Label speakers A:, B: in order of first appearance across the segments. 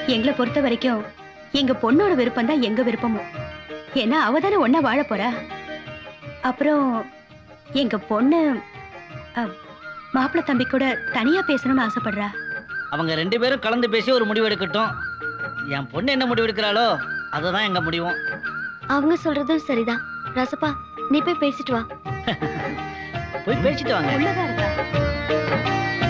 A: எங்களை பொறுத்த வரைக்கும் எங்க பொண்ணோட விருப்பம் தான் எங்க விருப்பமும் ஏன்னா அவ தானே ஒன்னா வாழ போறா அப்புறம் எங்க பொண்ணு மாப்பிள்ள தம்பி கூட தனியா பேசணும்னு ஆசைப்படுறா
B: அவங்க ரெண்டு பேரும் கலந்து பேசி ஒரு முடிவு எடுக்கட்டும் என் பொண்ணு என்ன முடிவு எடுக்கிறாளோ அதுதான் எங்க முடிவும்
C: அவங்க சொல்றதும் சரிதான் ரசப்பா நீ போய் பேசிட்டு வா
B: போய் பேசிட்டு வாங்க
A: உள்ளதா இருக்கா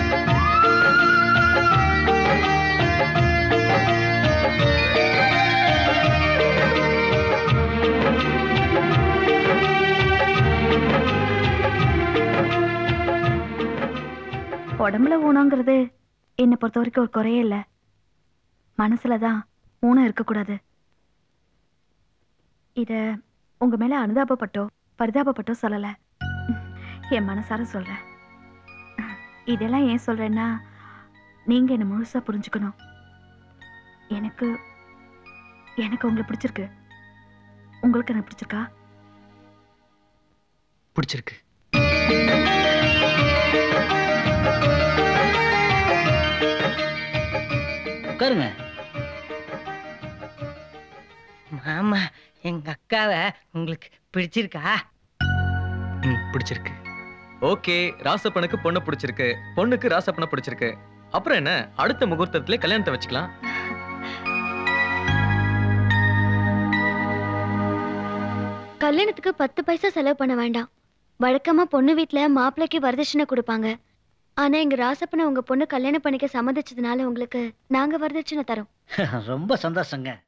D: உடம்புல ஊனங்கிறது என்னை பொறுத்த வரைக்கும் ஒரு குறையே இல்லை மனசுல தான் ஊனம் இருக்கக்கூடாது இத உங்க மேல அனுதாபப்பட்டோ பரிதாபப்பட்டோ சொல்லல என் மனசார சொல்றேன் இதெல்லாம் ஏன் சொல்றேன்னா நீங்க என்ன முழுசா புரிஞ்சுக்கணும் எனக்கு எனக்கு உங்களை பிடிச்சிருக்கு உங்களுக்கு என்ன பிடிச்சிருக்கா
E: பிடிச்சிருக்கு
B: உட்காருங்க
F: மாமா எங்க அக்காவை உங்களுக்கு பிடிச்சிருக்கா
E: ம் பிடிச்சிருக்கு ஓகே ராசப்பனுக்கு பொண்ணு பிடிச்சிருக்கு பொண்ணுக்கு ராசப்பனை பிடிச்சிருக்கு அப்புறம் என்ன அடுத்த முகூர்த்தத்திலே கல்யாணத்தை வச்சுக்கலாம்
C: கல்யாணத்துக்கு பத்து பைசா செலவு பண்ண வேண்டாம் வழக்கமா பொண்ணு வீட்ல மாப்பிள்ளைக்கு வரதட்சணை கொடுப்பாங்க ஆனா எங்க ராசப்பனை உங்க பொண்ணு கல்யாணம் பண்ணிக்க சம்மதிச்சதுனால உங்களுக்கு நாங்க வரதட்சணை தரோம்
B: ரொம்ப சந்தோஷங்க